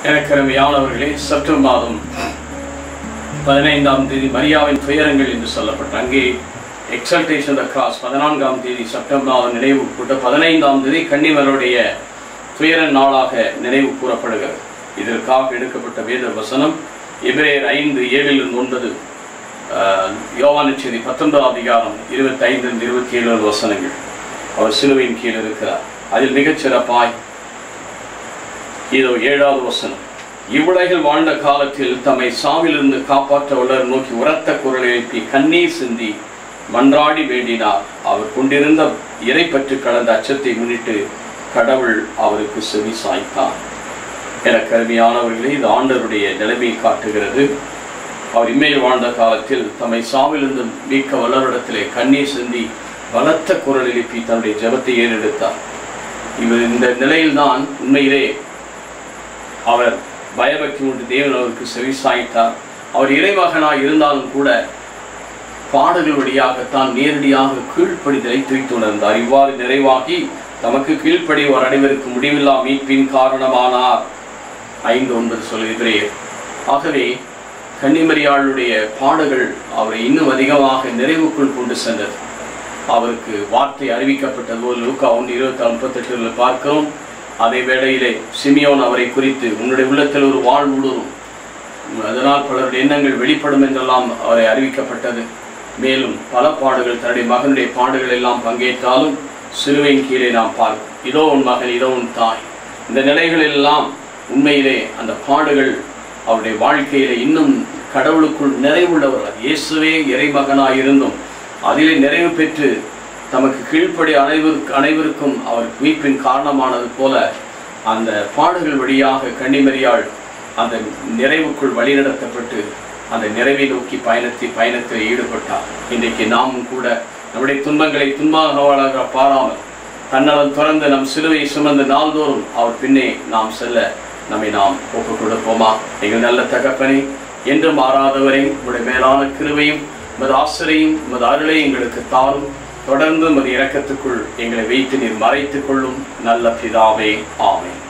எனக்கு அருமையானவர்களே செப்டம்பர் மாதம் பதினைந்தாம் தேதி மரியாவின் துயரங்கள் என்று சொல்லப்பட்ட அங்கே எக்ஸல்டேஷன் த கிராஸ் பதினான்காம் தேதி செப்டம்பர் மாதம் நினைவு கூட்ட பதினைந்தாம் தேதி கன்னிமருடைய துயர நாளாக நினைவு கூறப்படுகிறது இதற்காக எடுக்கப்பட்ட வேத வசனம் எபிரேயர் ஐந்து ஏழிலிருந்து ஒன்பது ஆஹ், யோவான் செய்தி பத்தொன்பதாம் அதிகாரம் இருபத்தி ஐந்திலிருந்து இருபத்தி ஏழு வசனங்கள் அவர் சிலுவையின் கீழ் இருக்கிறார் அதில் மிகச் சிறப்பாய் இதோ ஏழாவது வசனம் இவ்வுலகில் வாழ்ந்த காலத்தில் தம்மை சாவிலிருந்து காப்பாற்ற உள்ளர் நோக்கி உரத்த குரல் எழுப்பி கண்ணீர் சிந்தி மன்றாடி வேண்டினார் அவர் கொண்டிருந்த இறைப்பற்று கலந்த அச்சத்தை முன்னிட்டு கடவுள் அவருக்கு செவி சாய்த்தார் என கருமையானவர்களே இது ஆண்டவருடைய நிலைமையை காட்டுகிறது அவர் இம்மையில் வாழ்ந்த காலத்தில் தம்மை சாவிலிருந்து மீட்க வல்லவரிடத்திலே கண்ணீர் சிந்தி பலத்த குரல் எழுப்பி தன்னுடைய ஜெபத்தை ஏறெடுத்தார் இவர் இந்த நிலையில்தான் உண்மையிலே அவர் பயபக்தி உண்டு தேவன் அவருக்கு செவி சாய்த்தார் அவர் இறைமகனாய் இருந்தாலும் கூட பாடல்கள் வழியாகத்தான் நேரடியாக கீழ்ப்படிதலை துய்த்துணர்ந்தார் இவ்வாறு நிறைவாகி தமக்கு கீழ்ப்படியோர் அனைவருக்கு முடிவில்லா மீட்பின் காரணமானார் ஐந்து ஒன்பது சொல்கிறேன் ஆகவே கன்னிமரியாளுடைய பாடுகள் அவரை இன்னும் அதிகமாக நிறைவுக்குள் கொண்டு சென்றது அவருக்கு வார்த்தை அறிவிக்கப்பட்டது போல் லூக்கா ஒன்று இருபத்தி ஆறு முப்பத்தெட்டுல பார்க்கிறோம் அதே வேளையிலே சிமியோன் அவரை குறித்து உன்னுடைய உள்ளத்தில் ஒரு வாழ் ஊடுருவும் அதனால் பலருடைய எண்ணங்கள் வெளிப்படும் என்றெல்லாம் அவரை அறிவிக்கப்பட்டது மேலும் பல பாடுகள் தன்னுடைய மகனுடைய பாடுகள் எல்லாம் பங்கேற்றாலும் சிலுவையின் கீழே நாம் பார்க்கும் இதோ உன் மகன் இதோ உன் தாய் இந்த நிலைகளில் எல்லாம் உண்மையிலே அந்த பாடுகள் அவருடைய வாழ்க்கையிலே இன்னும் கடவுளுக்குள் நிறைவுள்ளவர் இயேசுவே இறைமகனாய் இருந்தும் அதிலே நிறைவு பெற்று தமக்கு கீழ்ப்படி அனைவருக்கு அனைவருக்கும் அவர் மீட்பின் காரணமானது போல அந்த பாடுகள் வழியாக கன்னிமரியாள் அந்த நிறைவுக்குள் வழிநடத்தப்பட்டு அந்த நிறைவை நோக்கி பயணத்தை பயணத்தில் ஈடுபட்டார் இன்றைக்கு நாமும் கூட நம்முடைய துன்பங்களை துன்பமாக பாராமல் தன்னலம் துறந்து நம் சிலுவையை சுமந்து நாள்தோறும் அவர் பின்னே நாம் செல்ல நம்மை நாம் ஒப்புக் கொடுப்போமா எங்கள் நல்ல தகப்பனே என்றும் மாறாதவரை உங்களுடைய மேலான கிருவையும் உமது ஆசிரியும் உமது அருளை எங்களுக்கு தாரும் தொடர்ந்து உமது இரக்கத்துக்குள் எங்களை வைத்து நீர் மறைத்துக் கொள்ளும் நல்ல பிதாவே ஆமென்